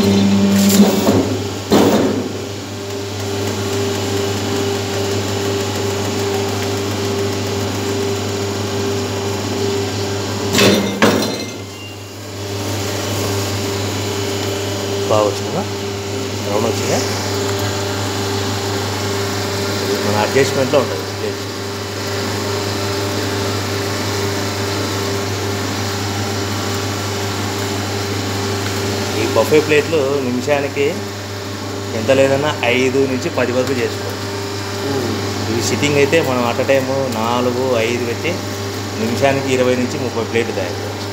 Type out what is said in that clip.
బాగా వచ్చిందా రౌండ్ వచ్చిందా ఇది మన అడ్జస్ట్మెంట్లో ఉంటుంది ప్లేట్ ఈ బఫే ప్లేట్లు నిమిషానికి ఎంత లేదన్నా ఐదు నుంచి పది వరకు చేసుకోవచ్చు ఇవి సిట్టింగ్ అయితే మనం అట్ టైము నాలుగు ఐదు పెట్టి నిమిషానికి ఇరవై నుంచి ముప్పై ప్లేట్లు తయారు చేయవచ్చు